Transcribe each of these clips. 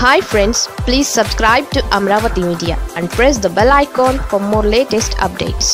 hi friends please subscribe to Amaravati media and press the bell icon for more latest updates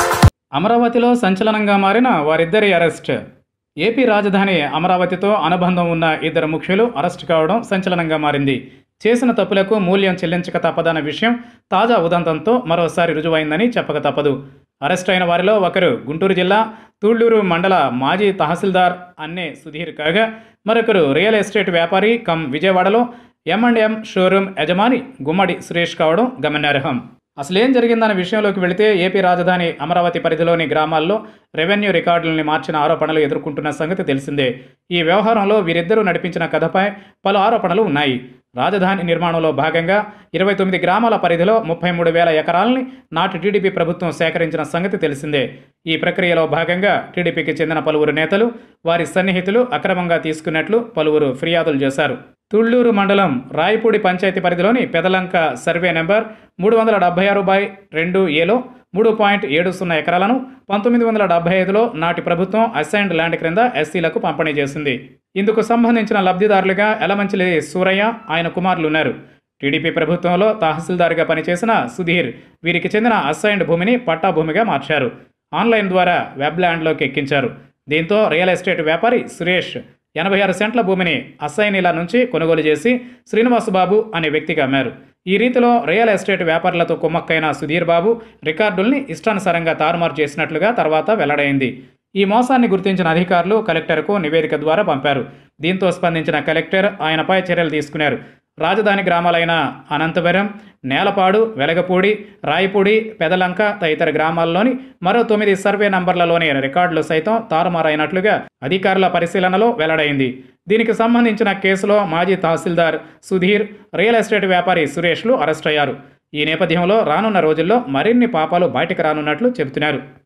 అమరావతిలో సంచలనంగా మారిన వారిద్దరి arrest AP రాజధాని అమరావతితో అనుబంధం ఉన్న ఇద్దరు ముఖ్యులు అరెస్ట్ కావడం సంచలనంగా మారింది చేసిన తప్పులకు మూల్యం చెల్లించక తప్పదన్న విషయం తాజా ఉదంతంతో మరోసారి రుజువైందని చెప్పక తప్పదు అరెస్ట్ అయిన వారిలో ఒకరు గుంటూరు జిల్లా తూళ్లూరు మండల మాజీ తహసీల్దార్ అన్నే సుధీర్ కాగా మరొకరు రియల్ ఎస్టేట్ వ్యాపారి కమ్ విజయవాడలో ఎం అండ్ ఎం షోరూమ్ యజమాని గుమ్మడి సురేష్ కావడం గమనార్హం అసలేం జరిగిందన్న విషయంలోకి వెళితే ఏపీ రాజధాని అమరావతి పరిధిలోని గ్రామాల్లో రెవెన్యూ రికార్డులని మార్చిన ఆరోపణలు ఎదుర్కొంటున్న సంగతి తెలిసిందే ఈ వ్యవహారంలో వీరిద్దరూ నడిపించిన కథపై పలు ఆరోపణలు ఉన్నాయి రాజధాని నిర్మాణంలో భాగంగా ఇరవై తొమ్మిది గ్రామాల పరిధిలో ముప్పై మూడు వేల ఎకరాలని నాటి టీడీపీ ప్రభుత్వం సేకరించిన సంగతి తెలిసిందే ఈ ప్రక్రియలో భాగంగా టీడీపీకి చెందిన పలువురు నేతలు వారి సన్నిహితులు అక్రమంగా తీసుకున్నట్లు పలువురు ఫిర్యాదులు చేశారు తుళ్లూరు మండలం రాయపూడి పంచాయతీ పరిధిలోని పెదలంక సర్వే నెంబర్ మూడు వందల డెబ్బై ఆరు బై రెండు ఏలో మూడు పాయింట్ ఏడు సున్నా ఎకరాలను పంతొమ్మిది వందల డెబ్బై ఐదులో నాటి ప్రభుత్వం అసైన్డ్ ల్యాండ్ క్రింద ఎస్సీలకు పంపిణీ చేసింది ఇందుకు సంబంధించిన లబ్ధిదారులుగా ఎలమంచిలి సూరయ్య ఆయన కుమారులు ఉన్నారు టీడీపీ ప్రభుత్వంలో తహసీల్దార్గా పనిచేసిన సుధీర్ వీరికి చెందిన అసైన్డ్ భూమిని పట్టా భూమిగా మార్చారు ఆన్లైన్ ద్వారా వెబ్ ల్యాండ్లోకి ఎక్కించారు దీంతో రియల్ ఎస్టేట్ వ్యాపారి సురేష్ ఎనభై ఆరు సెంట్ల భూమిని అసైనీల నుంచి కొనుగోలు చేసి శ్రీనివాసబాబు అనే వ్యక్తికి అమ్మారు ఈ రీతిలో రియల్ ఎస్టేట్ వ్యాపారులతో కుమ్మక్కైన సుధీర్ బాబు రికార్డుల్ని ఇష్టానుసారంగా తారుమారు చేసినట్లుగా తర్వాత వెల్లడైంది ఈ మోసాన్ని గుర్తించిన అధికారులు కలెక్టర్కు నివేదిక ద్వారా పంపారు దీంతో స్పందించిన కలెక్టర్ ఆయనపై చర్యలు తీసుకున్నారు రాజధాని గ్రామాలైన అనంతపురం నేలపాడు వెలగపూడి రాయపూడి పెదలంక తదితర గ్రామాల్లోని మరో తొమ్మిది సర్వే నంబర్లలోని రికార్డులు సైతం తారుమారైనట్లుగా అధికారుల పరిశీలనలో వెల్లడైంది దీనికి సంబంధించిన కేసులో మాజీ తహసీల్దార్ సుధీర్ రియల్ ఎస్టేట్ వ్యాపారి సురేష్లు అరెస్ట్ అయ్యారు ఈ నేపథ్యంలో రానున్న రోజుల్లో మరిన్ని పాపాలు బయటకు రానున్నట్లు చెబుతున్నారు